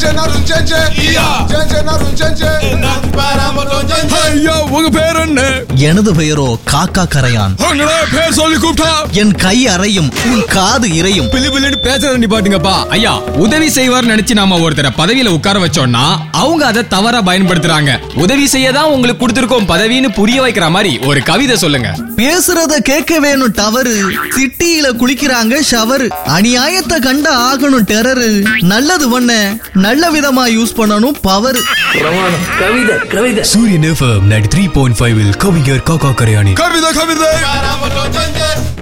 ஐயா உங்க பேர் என்ன எனது பெயரோ காக்கா கரையான் உங்களே பேர் சொல்லி கூப்பிட்டா என் கை அறையும் உன் காது இறையும் பிளு பிளுன்னு பேசுறத நிப்பாட்டுங்கப்பா ஐயா உதவி செய்வார் நினைச்சு நாம ஒருத்தரை பதவியில உட்கார வச்சோம்னா அவங்க அதை தவறா பயன்படுத்துறாங்க உதவி செய்ய தான் உங்களுக்கு கொடுத்திருக்கோம் பதவின்னு புரிய வைக்கிற மாதிரி ஒரு கவிதை சொல்லுங்க பேசுறத கேட்க வேணும் டவரு சிட்டியில குளிக்கிறாங்க ஷவரு அநியாயத்தை கண்ட ஆகணும் டெரரு நல்லது பண்ண நல்ல விதமா யூஸ் பண்ணணும் power Suryan FM ninety three point five கவிஞர் காக்கா கரையாணி கவிதை கவிதை